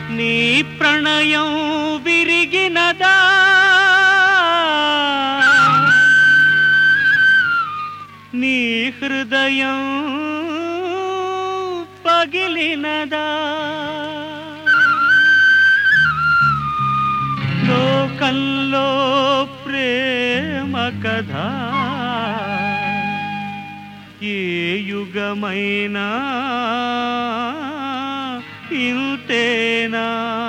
నీ ప్రణయం విరిగినదా నీ హృదయం పగిలినదా లోకంలో ప్రేమ కథ ఏ యుగమైనా ఇంతేనా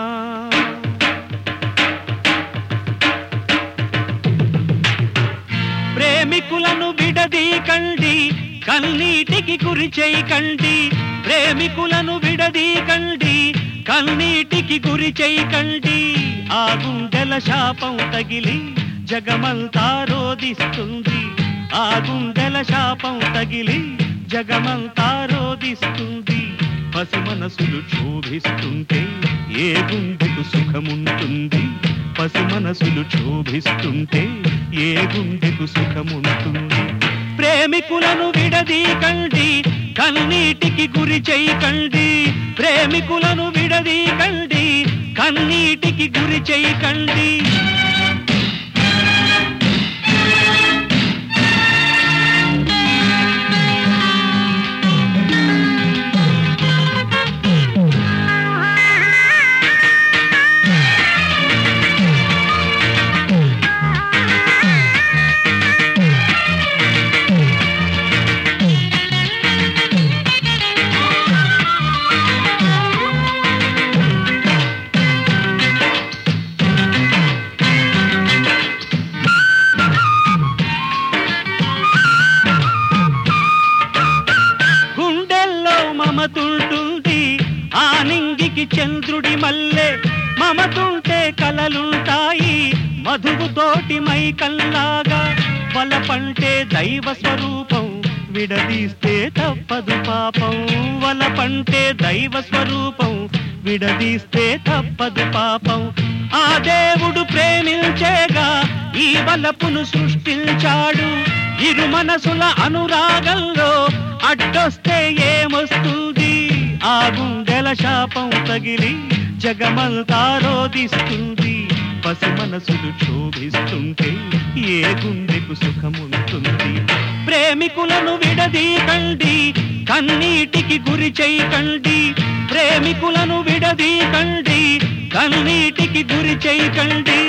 ప్రేమికులను విడదీకండి కన్నీటికి గురి చేయకండి ప్రేమికులను విడదీకండి కన్నీటికి గురి చేయకండి ఆ గుండెల శాపం తగిలి జగమంతా రోదిస్తుంది ఆ గుండెల శాపం తగిలి జగమంతా రోదిస్తుంది పసి మనసులు క్షోభిస్తుంటే ఏ గుండెకు సుఖముంటుంది పసి మనసులు క్షోభిస్తుంటే ఏ గుండెకు సుఖముంటుంది ప్రేమికులను విడదీకండి కన్నీటికి గురి చేయకండి ప్రేమికులను విడదీకండి కన్నీటికి గురి చేయకండి గుండెల్లో మమతుంటుంది ఆ నింగికి చంద్రుడి మల్లె మమతుంటే కలలుంటాయి మధువుతోటి మైకల్లాగా వలపంటే దైవ స్వరూపం విడదీస్తే తప్పదు పాపం వలపంటే దైవ స్వరూపం విడదీస్తే తప్పదు పాపం ఆ దేవుడు ప్రేమించేగా ఈ వలపును సృష్టించాడు ఇరు మనసుల అనురాగంలో అడ్డొస్తే ఏమొస్తుంది ఆ గుండెల శాపం తగిలి జగమంతా రోదిస్తుంది పసి మనసులు క్షోభిస్తుంటే ఏ గుండెకు సుఖముంటుంది ప్రేమికులను విడదీకండి కన్నీటికి గురి చేయకండి ప్రేమికులను విడదీకండి కన్నీటికి గురి చేయకండి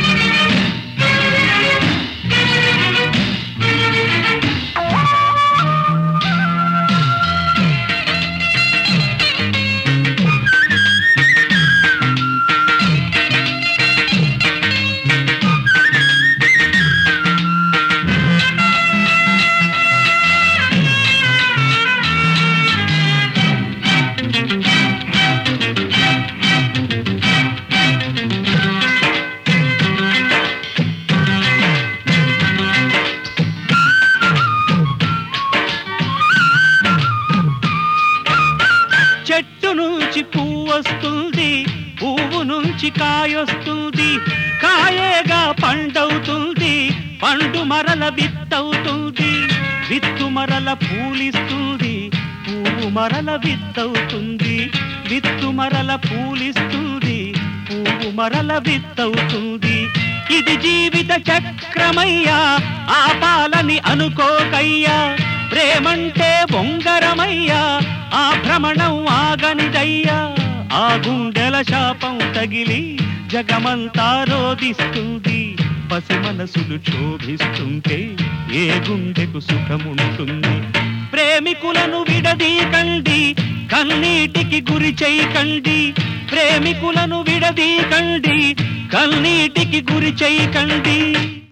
చెట్టు నుంచి పువ్వు వస్తుంది పువ్వు నుంచి కాయొస్తుంది కాయేగా పండవుతుంది పండు మరల విత్తవుతుంది విత్తు మరల పూలిస్తుంది పువ్వు మరల విత్తవుతుంది విత్తు మరల పూలిస్తుంది పువ్వు మరల విత్తవుతుంది ఇది జీవిత చక్రమయ్యా ఆపాలని అనుకోకయ్యా ప్రేమంటే బొంగరమయ్యా ఆ భ్రమణం ఆగనిదయ్యా ఆ గుండెల శాపం తగిలి జగమంతా రోదిస్తుంది పసి మనసులు క్షోభిస్తుంటే ఏ గుండెకు సుఖముంటుంది ప్రేమికులను విడదీకండి కన్నీటికి గురి చేయకండి ప్రేమికులను విడదీకండి కన్నీటికి గురి చేయకండి